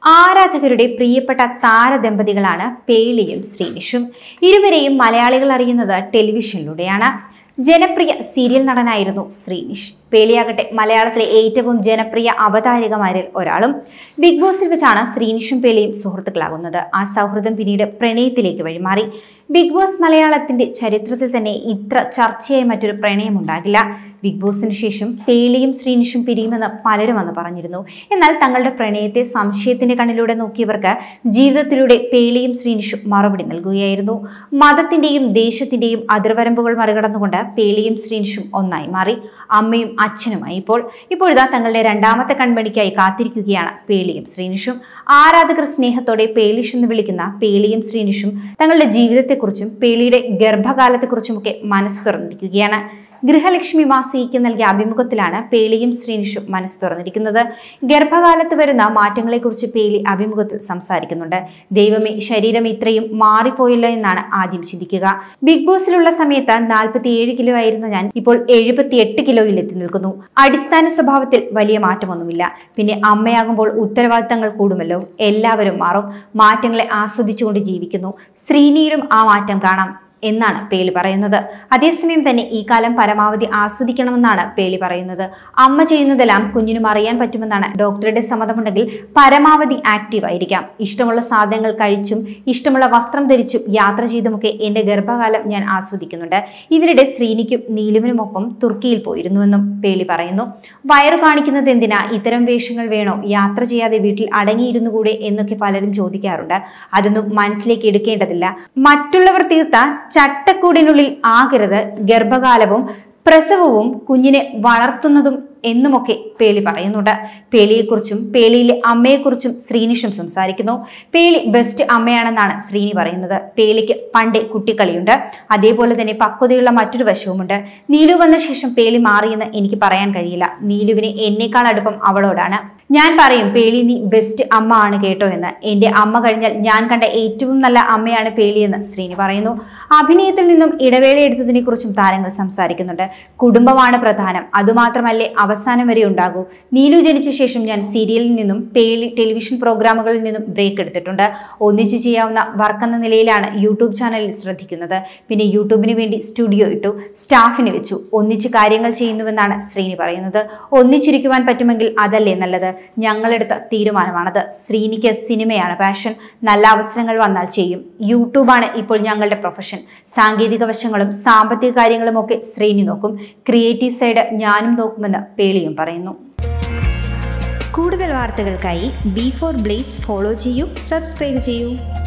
ആരാധകരുടെ പ്രിയപ്പെട്ട താരദമ്പതികളാണ് പേളിയും ശ്രീനിഷും ഇരുവരെയും മലയാളികൾ അറിയുന്നത് ടെലിവിഷനിലൂടെയാണ് ജനപ്രിയ സീരിയൽ നടനായിരുന്നു ശ്രീനിഷ് പേളിയാകട്ടെ മലയാളത്തിലെ ഏറ്റവും ജനപ്രിയ അവതാരികമാരിൽ ഒരാളും ബിഗ് ബോസിൽ വെച്ചാണ് ശ്രീനിഷും പേളിയും സുഹൃത്തുക്കളാകുന്നത് ആ സൗഹൃദം പിന്നീട് പ്രണയത്തിലേക്ക് വഴിമാറി ബിഗ് ബോസ് മലയാളത്തിന്റെ ചരിത്രത്തിൽ തന്നെ ഇത്ര ചർച്ചയായ മറ്റൊരു പ്രണയമുണ്ടാകില്ല ബിഗ് ബോസിന് ശേഷം പേളിയും ശ്രീനിഷും പിരിയുമെന്ന് പലരും അന്ന് പറഞ്ഞിരുന്നു എന്നാൽ തങ്ങളുടെ പ്രണയത്തെ സംശയത്തിന്റെ കണ്ണിലൂടെ നോക്കിയവർക്ക് ജീവിതത്തിലൂടെ പേളിയും ശ്രീനിഷും മറുപടി നൽകുകയായിരുന്നു മതത്തിന്റെയും ദേശത്തിന്റെയും അതിർവരമ്പുകൾ മറികടന്നുകൊണ്ട് പേളിയും ശ്രീനിഷും ഒന്നായി മാറി അമ്മയും അച്ഛനുമായി ഇപ്പോൾ ഇപ്പോഴിതാ തങ്ങളുടെ രണ്ടാമത്തെ കൺമണിക്കായി കാത്തിരിക്കുകയാണ് പേളിയും ശ്രീനിഷും ആരാധകർ സ്നേഹത്തോടെ പേളിഷ് എന്ന് വിളിക്കുന്ന പേളിയും ശ്രീനിഷും തങ്ങളുടെ ജീവിതത്തെക്കുറിച്ചും പേളിയുടെ ഗർഭകാലത്തെക്കുറിച്ചുമൊക്കെ മനസ്സ് തുറന്നിരിക്കുകയാണ് ഗൃഹലക്ഷ്മി മാസികയ്ക്ക് നൽകിയ അഭിമുഖത്തിലാണ് പേളിയും ശ്രീനിഷും മനസ്സ് തുറന്നിരിക്കുന്നത് ഗർഭകാലത്ത് വരുന്ന മാറ്റങ്ങളെക്കുറിച്ച് പേളി അഭിമുഖത്തിൽ സംസാരിക്കുന്നുണ്ട് ദൈവമേ ശരീരം ഇത്രയും മാറിപ്പോയല്ലോ എന്നാണ് ആദ്യം ചിന്തിക്കുക ബിഗ് ബോസിലുള്ള സമയത്ത് നാൽപ്പത്തിയേഴ് കിലോ ആയിരുന്ന ഞാൻ ഇപ്പോൾ എഴുപത്തിയെട്ട് കിലോയിൽ എത്തി നിൽക്കുന്നു അടിസ്ഥാന സ്വഭാവത്തിൽ വലിയ മാറ്റമൊന്നുമില്ല പിന്നെ അമ്മയാകുമ്പോൾ ഉത്തരവാദിത്തങ്ങൾ കൂടുമല്ലോ എല്ലാവരും മാറും മാറ്റങ്ങളെ ആസ്വദിച്ചുകൊണ്ട് ജീവിക്കുന്നു ശ്രീനിയിലും ആ മാറ്റം കാണാം എന്നാണ് പേളി പറയുന്നത് അതേസമയം തന്നെ ഈ കാലം പരമാവധി ആസ്വദിക്കണമെന്നാണ് പേളി പറയുന്നത് അമ്മ ചെയ്യുന്നതെല്ലാം കുഞ്ഞിനും അറിയാൻ പറ്റുമെന്നാണ് ഡോക്ടറുടെ സമ്മതമുണ്ടെങ്കിൽ പരമാവധി ആക്റ്റീവ് ആയിരിക്കാം ഇഷ്ടമുള്ള സാധനങ്ങൾ കഴിച്ചും ഇഷ്ടമുള്ള വസ്ത്രം ധരിച്ചും യാത്ര ചെയ്തുമൊക്കെ എൻ്റെ ഗർഭകാലം ഞാൻ ആസ്വദിക്കുന്നുണ്ട് ഇതിനിടെ ശ്രീനിക്കും നീലുവിനുമൊപ്പം തുർക്കിയിൽ പോയിരുന്നുവെന്നും പേളി പറയുന്നു വയറു കാണിക്കുന്നത് എന്തിനാ ഇത്തരം വേഷങ്ങൾ വേണോ യാത്ര ചെയ്യാതെ വീട്ടിൽ അടങ്ങിയിരുന്നു കൂടെ എന്നൊക്കെ പലരും ചോദിക്കാറുണ്ട് അതൊന്നും മനസ്സിലേക്ക് എടുക്കേണ്ടതില്ല മറ്റുള്ളവർ തീർത്ത ചട്ടക്കൂടിനുള്ളിൽ ആകരുത് ഗർഭകാലവും പ്രസവവും കുഞ്ഞിനെ വളർത്തുന്നതും എന്നുമൊക്കെ പേളി പറയുന്നുണ്ട് പേളിയെക്കുറിച്ചും പേളിയിലെ അമ്മയെക്കുറിച്ചും ശ്രീനിഷും സംസാരിക്കുന്നു പേളി ബെസ്റ്റ് അമ്മയാണെന്നാണ് ശ്രീനി പറയുന്നത് പേളിക്ക് പണ്ടേ കുട്ടിക്കളിയുണ്ട് അതേപോലെ തന്നെ പക്വതയുള്ള മറ്റൊരു വശവുമുണ്ട് നീലു വന്ന ശേഷം പേളി മാറിയെന്ന് എനിക്ക് പറയാൻ കഴിയില്ല നീലുവിന് എന്നേക്കാൾ അടുപ്പം അവളോടാണ് ഞാൻ പറയും പേളി നീ ബെസ്റ്റ് അമ്മ ആണ് കേട്ടോ എന്ന് എൻ്റെ അമ്മ കഴിഞ്ഞാൽ ഞാൻ കണ്ട ഏറ്റവും നല്ല അമ്മയാണ് പേളിയെന്ന് ശ്രീനി പറയുന്നു അഭിനയത്തിൽ നിന്നും ഇടവേള എടുത്തതിനെ കുറിച്ചും താരങ്ങൾ സംസാരിക്കുന്നുണ്ട് കുടുംബമാണ് പ്രധാനം അതുമാത്രമല്ലേ അവസാനം വരെ ഉണ്ടാകൂ നീലു ജനിച്ച ശേഷം ഞാൻ സീരിയലിൽ നിന്നും പേളി ടെലിവിഷൻ പ്രോഗ്രാമുകളിൽ നിന്നും ബ്രേക്ക് എടുത്തിട്ടുണ്ട് ഒന്നിച്ച് ചെയ്യാവുന്ന വർക്ക് എന്ന നിലയിലാണ് യൂട്യൂബ് ചാനലിൽ ശ്രദ്ധിക്കുന്നത് പിന്നെ യൂട്യൂബിന് വേണ്ടി സ്റ്റുഡിയോ ഇട്ടു സ്റ്റാഫിനെ വെച്ചു ഒന്നിച്ച് കാര്യങ്ങൾ ചെയ്യുന്നുവെന്നാണ് ശ്രീനി പറയുന്നത് ഒന്നിച്ചിരിക്കുവാൻ പറ്റുമെങ്കിൽ അതല്ലേ നല്ലത് ഞങ്ങളെടുത്ത തീരുമാനമാണത് ശ്രീനിക്ക് സിനിമയാണ് പാഷൻ നല്ല അവസരങ്ങൾ വന്നാൽ ചെയ്യും യൂട്യൂബാണ് ഇപ്പോൾ ഞങ്ങളുടെ പ്രൊഫഷൻ സാങ്കേതിക വശങ്ങളും സാമ്പത്തിക കാര്യങ്ങളും ഒക്കെ ശ്രീനി നോക്കും ക്രിയേറ്റീവ് സൈഡ് ഞാനും നോക്കുമെന്ന് പേളിയും പറയുന്നു കൂടുതൽ വാർത്തകൾക്കായി ബി ഫോർ ബ്ലേസ് ഫോളോ ചെയ്യൂ സബ്സ്ക്രൈബ് ചെയ്യൂ